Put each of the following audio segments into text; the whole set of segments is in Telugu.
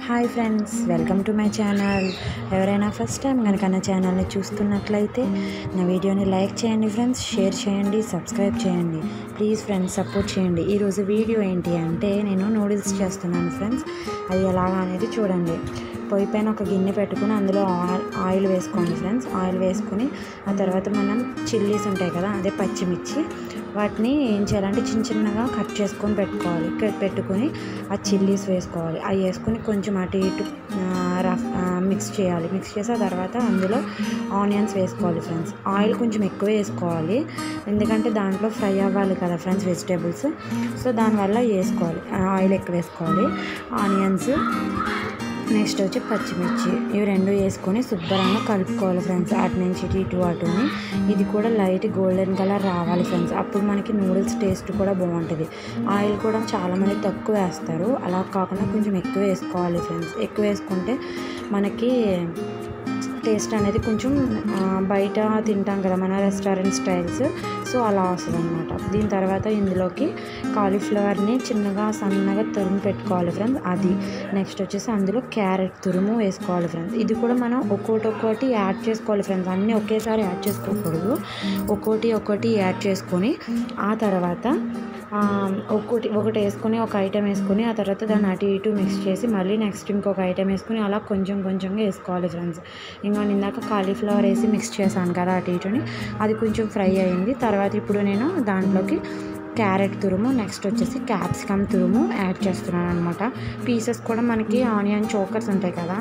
hi friends welcome to my channel ఎవరైనా ఫస్ట్ టైం కనుక నా ఛానల్ని చూస్తున్నట్లయితే నా వీడియోని లైక్ చేయండి ఫ్రెండ్స్ షేర్ చేయండి సబ్స్క్రైబ్ చేయండి ప్లీజ్ ఫ్రెండ్స్ సపోర్ట్ చేయండి ఈరోజు వీడియో ఏంటి అంటే నేను నూడిల్స్ చేస్తున్నాను ఫ్రెండ్స్ అది ఎలాగా అనేది చూడండి పొయ్యి పైన ఒక గిన్నె పెట్టుకుని అందులో ఆయిల్ ఆయిల్ వేసుకోండి ఫ్రెండ్స్ ఆయిల్ వేసుకుని ఆ తర్వాత మనం చిల్లీస్ ఉంటాయి కదా అదే పచ్చిమిర్చి వాటిని ఏం చేయాలంటే చిన్న చిన్నగా కట్ చేసుకొని పెట్టుకోవాలి కట్ పెట్టుకొని ఆ చిల్లీస్ వేసుకోవాలి అవి వేసుకొని కొంచెం అటు ఇటు రఫ్ మిక్స్ చేయాలి మిక్స్ చేసి ఆ తర్వాత అందులో ఆనియన్స్ వేసుకోవాలి ఫ్రెండ్స్ ఆయిల్ కొంచెం ఎక్కువ వేసుకోవాలి ఎందుకంటే దాంట్లో ఫ్రై అవ్వాలి కదా ఫ్రెండ్స్ వెజిటేబుల్స్ సో దానివల్ల వేసుకోవాలి ఆయిల్ ఎక్కువ వేసుకోవాలి ఆనియన్స్ నెక్స్ట్ వచ్చి పచ్చిమిర్చి ఇవి రెండు వేసుకొని శుభ్రంగా కలుపుకోవాలి ఫ్రెండ్స్ అటు నుంచి ఇటు ఇటు అటుని ఇది కూడా లైట్ గోల్డెన్ కలర్ రావాలి ఫ్రెండ్స్ అప్పుడు మనకి నూడిల్స్ టేస్ట్ కూడా బాగుంటుంది ఆయిల్ కూడా చాలామంది తక్కువ వేస్తారు అలా కాకుండా కొంచెం ఎక్కువ వేసుకోవాలి ఫ్రెండ్స్ ఎక్కువ వేసుకుంటే మనకి టేస్ట్ అనేది కొంచెం బయట తింటాం కదా మన రెస్టారెంట్ స్టైల్స్ సో అలా వస్తుంది అనమాట దీని తర్వాత ఇందులోకి కాలీఫ్లవర్ని చిన్నగా సన్నగా తురుము పెట్టుకోవాలి ఫ్రెండ్స్ అది నెక్స్ట్ వచ్చేసి అందులో క్యారెట్ తురుము వేసుకోవాలి ఫ్రెండ్స్ ఇది కూడా మనం ఒక్కోటి ఒక్కోటి యాడ్ చేసుకోవాలి ఫ్రెండ్స్ అన్నీ ఒకేసారి యాడ్ చేసుకోకూడదు ఒక్కోటి ఒక్కోటి యాడ్ చేసుకొని ఆ తర్వాత ఒక్కటి ఒకటి వేసుకొని ఒక ఐటెం వేసుకొని ఆ తర్వాత దాన్ని అటు ఇటు మిక్స్ చేసి మళ్ళీ నెక్స్ట్ ఇంకొక ఐటెం వేసుకొని అలా కొంచెం కొంచెంగా వేసుకోవాలి ఫ్రెండ్స్ ఇంకా ఇందాక కాలీఫ్లవర్ వేసి మిక్స్ చేశాను కదా అటు ఇటుని అది కొంచెం ఫ్రై అయింది తర్వాత ఇప్పుడు నేను దాంట్లోకి క్యారెట్ తురుము నెక్స్ట్ వచ్చేసి క్యాప్సికమ్ తురుము యాడ్ చేస్తున్నాను అనమాట పీసెస్ కూడా మనకి ఆనియన్ చోకర్స్ ఉంటాయి కదా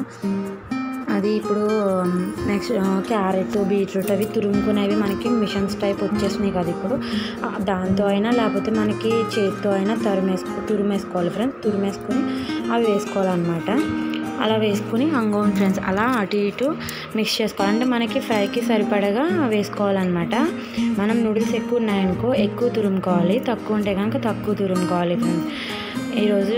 అది ఇప్పుడు నెక్స్ట్ క్యారెట్ బీట్రూట్ అవి తురుముకునేవి మనకి మిషన్స్ టైప్ వచ్చేసినాయి కదా ఇప్పుడు దాంతో అయినా లేకపోతే మనకి చేతితో అయినా తరుమేసుకో తురిమేసుకోవాలి ఫ్రెండ్స్ తురిమేసుకొని అవి వేసుకోవాలన్నమాట అలా వేసుకుని అంగోన్ ఫ్రెండ్స్ అలా అటు ఇటు మిక్స్ చేసుకోవాలి అంటే మనకి ఫ్రైకి సరిపడగా వేసుకోవాలన్నమాట మనం నూడిల్స్ ఎక్కువ ఉన్నాయనుకో ఎక్కువ తురుముకోవాలి తక్కువ ఉంటే కనుక తక్కువ తురుముకోవాలి ఫ్రెండ్స్ ఈరోజు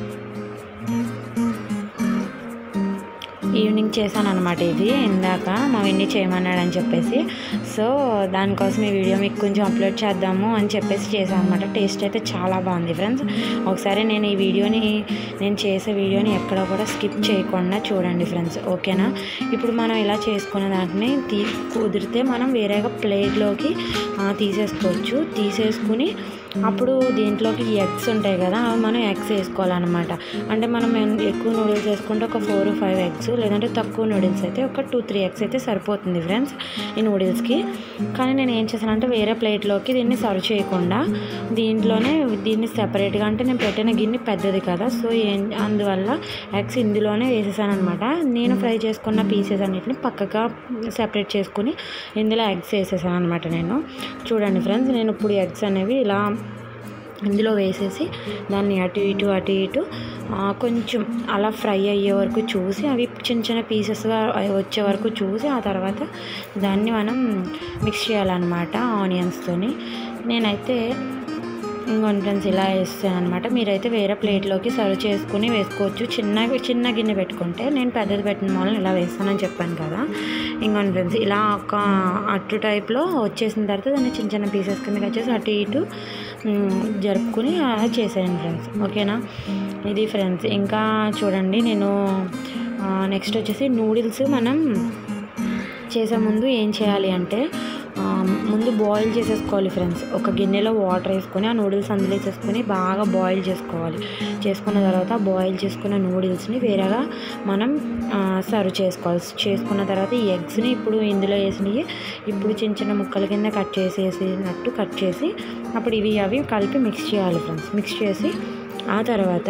ఈవినింగ్ చేశాను అనమాట ఇది ఇందాక మా విన్ని చేయమన్నాడని చెప్పేసి సో దానికోసం ఈ వీడియో మీకు కొంచెం అప్లోడ్ చేద్దాము అని చెప్పేసి చేశాను అనమాట టేస్ట్ అయితే చాలా బాగుంది ఫ్రెండ్స్ ఒకసారి నేను ఈ వీడియోని నేను చేసే వీడియోని ఎక్కడ కూడా స్కిప్ చేయకుండా చూడండి ఫ్రెండ్స్ ఓకేనా ఇప్పుడు మనం ఇలా చేసుకున్న దాంట్ని తీ కుదిరితే మనం వేరేగా ప్లేట్లోకి తీసేసుకోవచ్చు తీసేసుకుని అప్పుడు దీంట్లోకి ఎగ్స్ ఉంటాయి కదా అవి మనం ఎగ్స్ వేసుకోవాలన్నమాట అంటే మనం ఎక్కువ నూడిల్స్ వేసుకుంటే ఒక ఫోర్ ఫైవ్ ఎగ్స్ లేదంటే తక్కువ నూడిల్స్ అయితే ఒక టూ త్రీ ఎగ్స్ అయితే సరిపోతుంది ఫ్రెండ్స్ ఈ నూడిల్స్కి కానీ నేను ఏం చేశానంటే వేరే ప్లేట్లోకి దీన్ని సర్వ్ చేయకుండా దీంట్లోనే దీన్ని సెపరేట్గా అంటే నేను పెట్టిన గిన్నె పెద్దది కదా సో ఏం అందువల్ల ఎగ్స్ ఇందులోనే వేసేసాను అనమాట నేను ఫ్రై చేసుకున్న పీసెస్ అన్నిటిని పక్కగా సెపరేట్ చేసుకుని ఇందులో ఎగ్స్ వేసేసాను అనమాట నేను చూడండి ఫ్రెండ్స్ నేను ఇప్పుడు ఎగ్స్ అనేవి ఇలా ఇందులో వేసేసి దాన్ని అటు ఇటు అటు ఇటు కొంచెం అలా ఫ్రై అయ్యే వరకు చూసి అవి చిన్న చిన్న పీసెస్గా వచ్చే వరకు చూసి ఆ తర్వాత దాన్ని మనం మిక్స్ చేయాలన్నమాట ఆనియన్స్తోని నేనైతే ఇంకొన్ని ఫ్రెండ్స్ ఇలా వేస్తాను అనమాట మీరైతే వేరే ప్లేట్లోకి సర్వ్ చేసుకుని వేసుకోవచ్చు చిన్న చిన్న గిన్నె పెట్టుకుంటే నేను పెద్దది పెట్టిన మూలని ఇలా వేస్తానని చెప్పాను కదా ఇంకొన్ని ఫ్రెండ్స్ ఇలా ఒక అటు టైప్లో వచ్చేసిన తర్వాత దాన్ని చిన్న చిన్న పీసెస్ కింద వచ్చేసి అటు ఇటు జరుపుకుని అలా చేసేయండి ఫ్రెండ్స్ ఓకేనా ఇది ఫ్రెండ్స్ ఇంకా చూడండి నేను నెక్స్ట్ వచ్చేసి నూడిల్స్ మనం చేసే ముందు ఏం చేయాలి అంటే ముందు బాయిల్ చేసేసుకోవాలి ఫ్రెండ్స్ ఒక గిన్నెలో వాటర్ వేసుకొని ఆ నూడిల్స్ అందులో వేసేసుకొని బాగా బాయిల్ చేసుకోవాలి చేసుకున్న తర్వాత బాయిల్ చేసుకున్న నూడిల్స్ని వేరేగా మనం సర్వ్ చేసుకోవాలి చేసుకున్న తర్వాత ఈ ఎగ్స్ని ఇప్పుడు ఇందులో వేసినవి ఇప్పుడు చిన్న చిన్న ముక్కల కింద కట్ చేసేసినట్టు కట్ చేసి అప్పుడు ఇవి అవి కలిపి మిక్స్ చేయాలి ఫ్రెండ్స్ మిక్స్ చేసి ఆ తర్వాత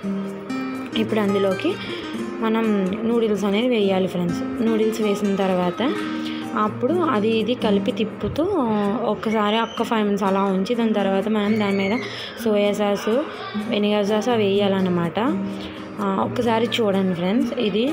ఇప్పుడు అందులోకి మనం నూడిల్స్ అనేది వేయాలి ఫ్రెండ్స్ నూడిల్స్ వేసిన తర్వాత అప్పుడు అది ఇది కలిపి తిప్పుతూ ఒక్కసారి ఒక్క ఫైవ్ మినిట్స్ అలా ఉంచి దాని తర్వాత మనం దాని మీద సోయా సాస్ వెనిగర్ సాస్ అవి వేయాలన్నమాట ఒక్కసారి చూడండి ఫ్రెండ్స్ ఇది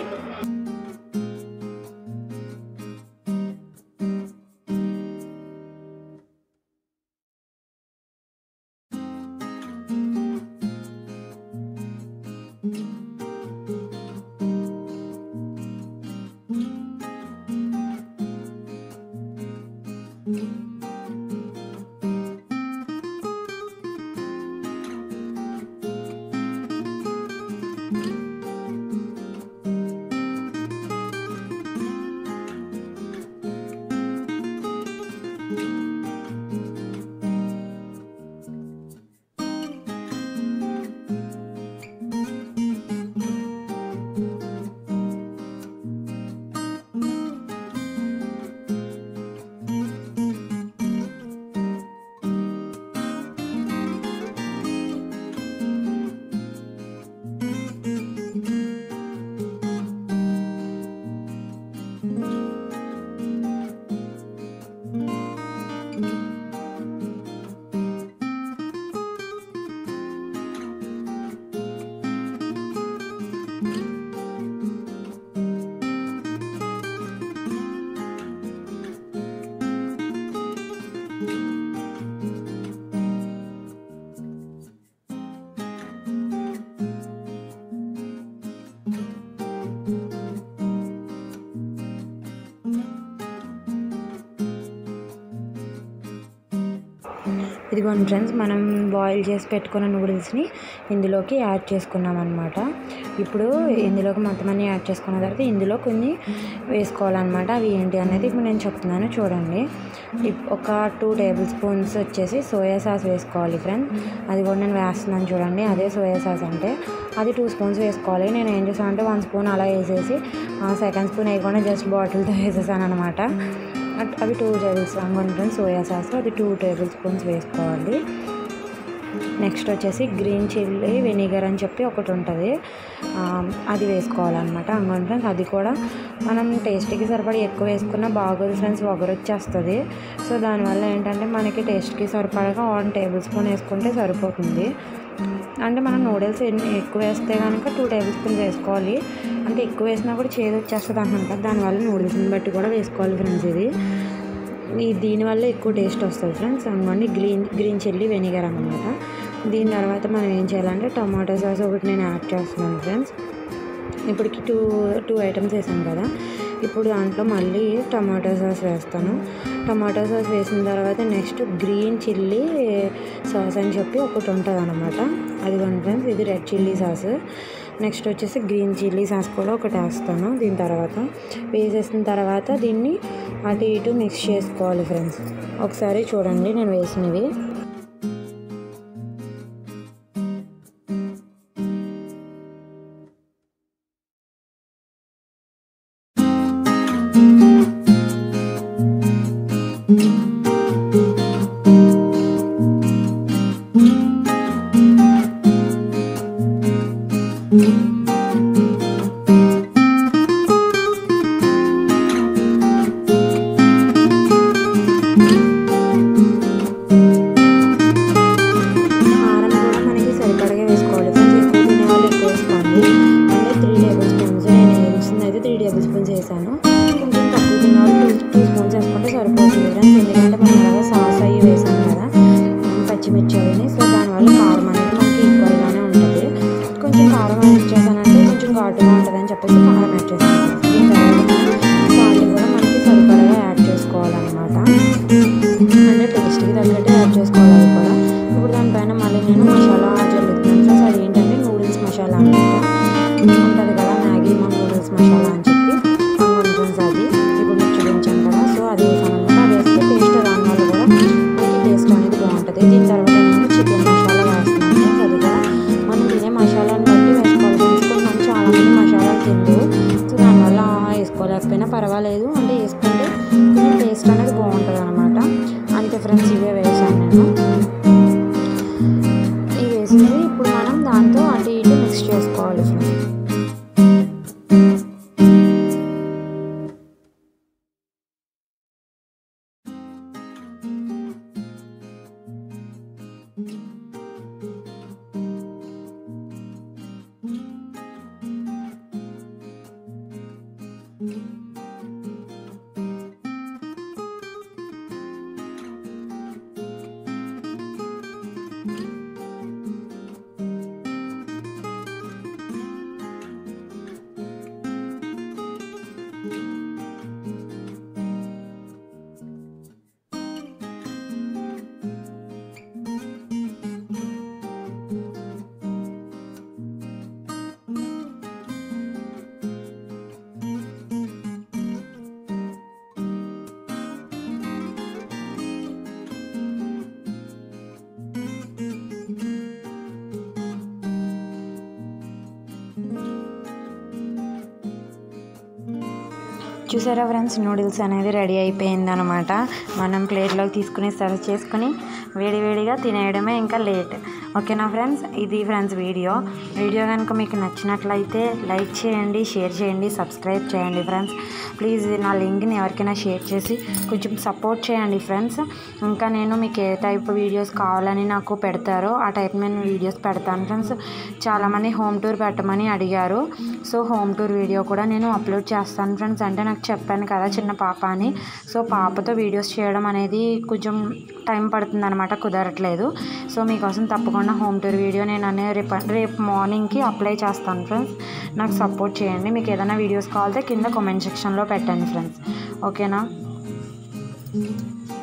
ఇదిగోండి ఫ్రెండ్స్ మనం బాయిల్ చేసి పెట్టుకున్న నూడిల్స్ని ఇందులోకి యాడ్ చేసుకున్నాం అనమాట ఇప్పుడు ఇందులోకి మొత్తం అన్ని యాడ్ చేసుకున్న తర్వాత ఇందులో కొన్ని వేసుకోవాలన్నమాట అవి ఏంటి అనేది ఇప్పుడు నేను చెప్తున్నాను చూడండి ఇప్- ఒక టూ టేబుల్ స్పూన్స్ వచ్చేసి సోయా సాస్ వేసుకోవాలి ఫ్రెండ్స్ అది కూడా నేను వేస్తున్నాను చూడండి అదే సోయా సాస్ అంటే అది టూ స్పూన్స్ వేసుకోవాలి నేను ఏం చేశాను అంటే వన్ స్పూన్ అలా వేసేసి సెకండ్ స్పూన్ వేయకుండా జస్ట్ బాటిల్తో వేసేసాను అనమాట అట్- అవి two table spoon friends soya sauce అది టూ టేబుల్ స్పూన్స్ వేసుకోవాలి నెక్స్ట్ వచ్చేసి గ్రీన్ చిల్లీ వెనిగర్ అని చెప్పి ఒకటి ఉంటుంది ఆ, అది వేసుకోవాలన్నమాట అంగన్ ఫ్రెండ్స్ అది కూడా మనం టేస్ట్కి సరిపడి ఎక్కువ వేసుకున్నా బాగోదు ఫ్రెండ్స్ వగరు వచ్చేస్తుంది సో దానివల్ల ఏంటంటే మనకి టేస్ట్కి సరిపడగా వన్ టేబుల్ స్పూన్ వేసుకుంటే సరిపోతుంది అంటే మనం నూడిల్స్ ఎన్ని ఎక్కువ వేస్తే కనుక టూ టేబుల్ స్పూన్స్ వేసుకోవాలి అంటే ఎక్కువ వేసినా కూడా చేదు వచ్చేస్తుంది అంటున్నాను కదా దానివల్ల నూడిల్స్ని బట్టి కూడా వేసుకోవాలి ఫ్రెండ్స్ ఇది ఈ దీనివల్ల ఎక్కువ టేస్ట్ వస్తుంది ఫ్రెండ్స్ అనుకోండి గ్రీన్ గ్రీన్ చిల్లీ వెనిగర్ అనమాట దీని తర్వాత మనం ఏం చేయాలంటే టమాటో సాస్ ఒకటి నేను యాడ్ చేస్తున్నాను ఫ్రెండ్స్ ఇప్పటికి టూ టూ ఐటమ్స్ వేసాను కదా ఇప్పుడు దాంట్లో మళ్ళీ టమాటో సాస్ వేస్తాను టమాటో సాస్ వేసిన తర్వాత నెక్స్ట్ గ్రీన్ చిల్లీ సాస్ అని చెప్పి ఒకటి ఉంటుంది అనమాట అది ఫ్రెండ్స్ ఇది రెడ్ చిల్లీ సాస్ నెక్స్ట్ వచ్చేసి గ్రీన్ చిల్లీ సాస్ కూడా ఒకటి వేస్తాను దీని తర్వాత వేసేసిన తర్వాత దీన్ని అటు ఇటు మిక్స్ చేసుకోవాలి ఫ్రెండ్స్ ఒకసారి చూడండి నేను వేసినవి కారం కూడా మనకి సరిపడగా వేసుకోవాలి కొంచెం ఎక్కువ తినే వాళ్ళు ఎక్కువ వేసుకోండి అంటే త్రీ టేబుల్ స్పూన్స్ నేను వేసింది అయితే త్రీ టేబుల్ స్పూన్స్ వేసాను కొంచెం తక్కువ తినే వాళ్ళు టూ టూ స్పూన్స్ వేసుకుంటే సరిపోతుంది ఫ్రెండ్స్ ఎందుకంటే మనం అలాగా సాస్ అవి వేసాం కదా ఉమ్, పచ్చిమిర్చి అవిని సో దానివల్ల కారం అనేది మనకి ఈక్వల్గానే ఉంటుంది కొంచెం కారం యాడ్ చేశానంటే కొంచెం ఘాటుగా ఉంటుంది అని చెప్పేసి కారం యాడ్ చేస్తాను దీని తర్వాత సాల్ట్ కూడా మనకి సరిపడగా యాడ్ చేసుకోవాలన్నమాట అంటే టేస్ట్కి తగ్గట్టు యాడ్ చేసుకోవాలి అది కూడా ఇప్పుడు దానిపైన మళ్ళీ నేను మసాలా జల్లుతున్నాను ఫ్రెండ్స్ అది ఏంటంటే నూడిల్స్ మసాలా అనమాట ఉంటుంది కదా మ్యాగీ మా నూడిల్స్ మసాలా అని చెప్పి అంగన్ ఫ్రెండ్స్ అది ఇప్పుడు మీకు చూపించాను కదా సో అది వేసాను అనమాట అది వేస్తే టేస్ట్ దానివల్ల కూడా మనకి టేస్ట్ అనేది బాగుంటుంది దీని తర్వాత నేను చికెన్ మసాలా వేస్తున్నాను ఫ్రెండ్స్ అది కూడా మనం తినే మసాలాని బట్టి వేసుకోవాలి ఫ్రెండ్స్ కొంతమంది చాలామంది మసాలాలు తింటారు సో దానివల్ల వేసుకోలేకపోయినా పర్వాలేదు అంటే వేసుకుంటే కొంచెం టేస్ట్ అనేది బాగుంటుంది అనమాట అంతే ఫ్రెండ్స్ ఇవే వేసాను నేను ఇవి వేసింది ఇప్పుడు మనం దాంతో అటు ఇటు మిక్స్ చేసుకోవాలి ఫ్రెండ్స్ చూసారా ఫ్రెండ్స్ నూడిల్స్ అనేది రెడీ అయిపోయింది అనమాట మనం ప్లేట్లోకి తీసుకుని సర్వ్ చేసుకుని వేడివేడిగా తినేయడమే ఇంకా లేట్ ఓకేనా ఫ్రెండ్స్ ఇది ఫ్రెండ్స్ వీడియో వీడియో కనుక మీకు నచ్చినట్లయితే లైక్ చేయండి షేర్ చేయండి సబ్స్క్రైబ్ చేయండి ఫ్రెండ్స్ ప్లీజ్ నా లింక్ని ఎవరికైనా షేర్ చేసి కొంచెం సపోర్ట్ చేయండి ఫ్రెండ్స్ ఇంకా నేను మీకు ఏ టైప్ వీడియోస్ కావాలని నాకు పెడతారో ఆ టైప్ నేను వీడియోస్ పెడతాను ఫ్రెండ్స్ చాలామంది హోమ్ టూర్ పెట్టమని అడిగారు సో హోమ్ టూర్ వీడియో కూడా నేను అప్లోడ్ చేస్తాను ఫ్రెండ్స్ అంటే నాకు చెప్పాను కదా చిన్న పాప అని సో పాపతో వీడియోస్ చేయడం అనేది కొంచెం టైం పడుతుంది అనమాట కుదరట్లేదు సో మీకోసం తప్పకుండా హోమ్ టూర్ వీడియో నేను అనే రేపు రేపు మార్నింగ్కి అప్లై చేస్తాను ఫ్రెండ్స్ నాకు సపోర్ట్ చేయండి మీకు ఏదైనా వీడియోస్ కావాలితే కింద కామెంట్ సెక్షన్లో పెట్టండి ఫ్రెండ్స్ ఓకేనా